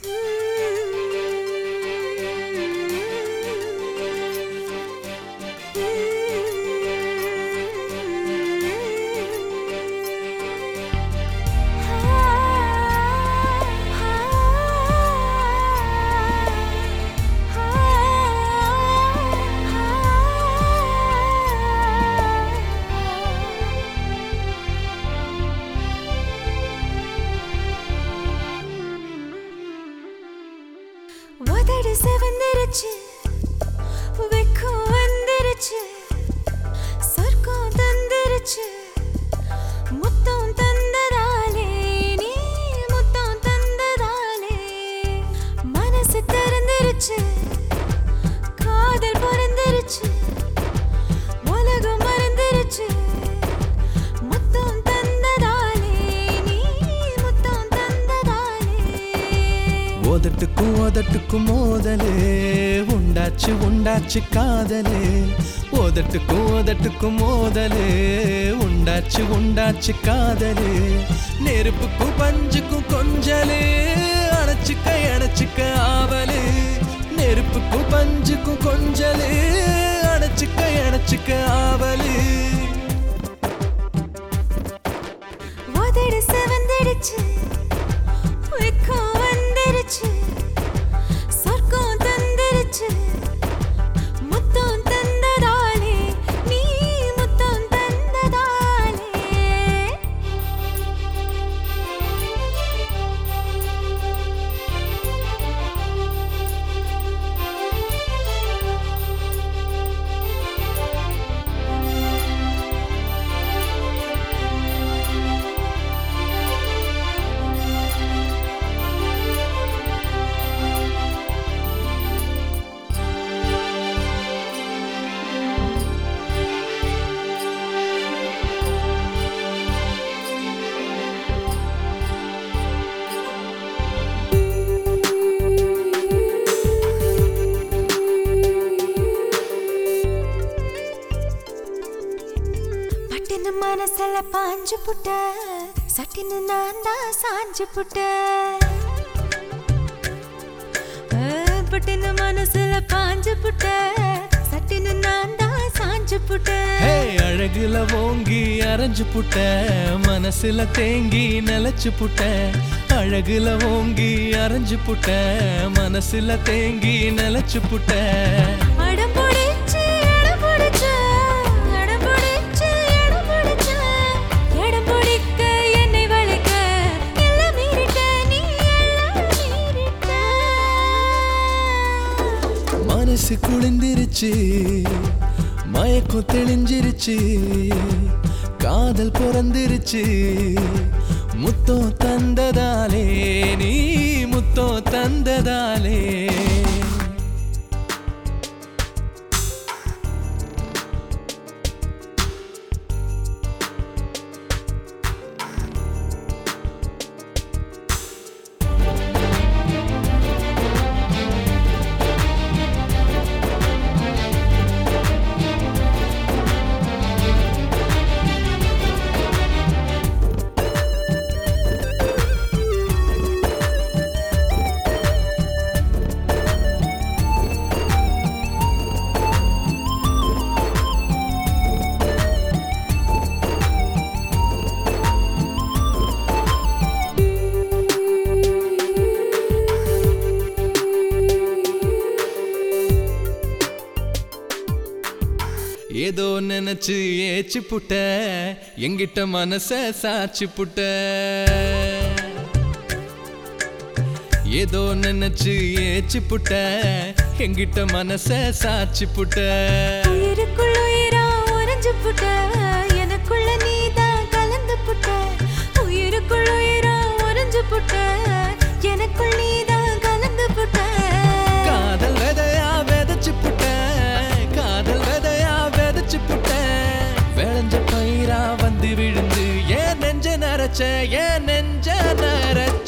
உதடு செவந்திருச்சு வெக்கம் வந்துருச்சு சொர்க்கம் தந்துருச்சு முத்தம் தந்ததாலே நீ முத்தம் தந்ததாலே மனசு திறந்துருச்சு காதல் பிறந்துருச்சு உலகம் மறந்துருச்சு முத்தம் தந்ததாலே நீ முத்தம் தந்ததாலே ஓதட்டுக்கும் ஓதட்டுக்கும் மோதலே உண்டாச்சு உண்டாச்சு காதலே ஓதட்டுக்கும் ஓதட்டுக்கும் மோதலே உண்டாச்சு உண்டாச்சு காதலே நெருப்புக்கும் பஞ்சுக்கும் கொஞ்சலே அணைச்சுக்க அணைச்சுக்க ஆவலே நெருப்புக்கும் பஞ்சுக்கும் கொஞ்சலே அணைச்சுக்க அணைச்சுக்க ஆவலே உதடு செவந்திருச்சு வெக்கம் வந்துருச்சு சொர்க்கம் தந்துருச்சு முத்தம் தந்ததாலே நீ முத்தம் தந்ததாலே பட்டுன்னு மனசுல பாஞ்சு புட்ட சட்டின்னு நான் தான் சாஞ்சு புட்ட பட்டுன்னு மனசுல பாஞ்சு புட்ட சட்டின்னு நான் தான் சாஞ்சு புட்ட ஹே அழகுல ஓங்கி அரைஞ்சு புட்ட மனசுல தேங்கி நிலைச்சு புட்ட அழகுல ஓங்கி அரைஞ்சு புட்ட மனசுல தேங்கி நிலைச்சு புட்ட அடம் பிடிச்சு இடம் பிடிச்ச அடம் பிடிச்சு இடம் பிடிச்ச இடம் பிடிக்க என்னை வளைக்க எல்லாம் மீறிட்ட நீ எல்லாம் மீறிட்ட மனசு குளிந்திருச்சு மயக்கம் தெளிஞ்சிருச்சு காதல் பிறந்திருச்சு முத்தம் தந்ததாலே நீ முத்தம் தந்ததாலே ஏதோ நினைச்சு ஏச்சு புட்ட எங்கிட்ட மனச சாச்சு புட்ட ஏதோ நினைச்சு ஏச்சு புட்ட எங்கிட்ட மனச சாச்சு புட்ட உயிருக்குள் உயிரா உறைஞ்சு புட்ட எனக்குள்ள நீதான் கலந்து புட்ட உயிருக்குள் உயிரா உறைஞ்சு புட்ட எனக்குள் நீதான் கலந்து புட்ட காதல் விதையா விதைச்சு புட்ட காதல் விதையா விதைச்சு புட்ட விளைஞ்ச பயிரா வந்து விழுந்து ஏன் நெஞ்ச நரைச்ச ஏன் நெஞ்ச நரைச்ச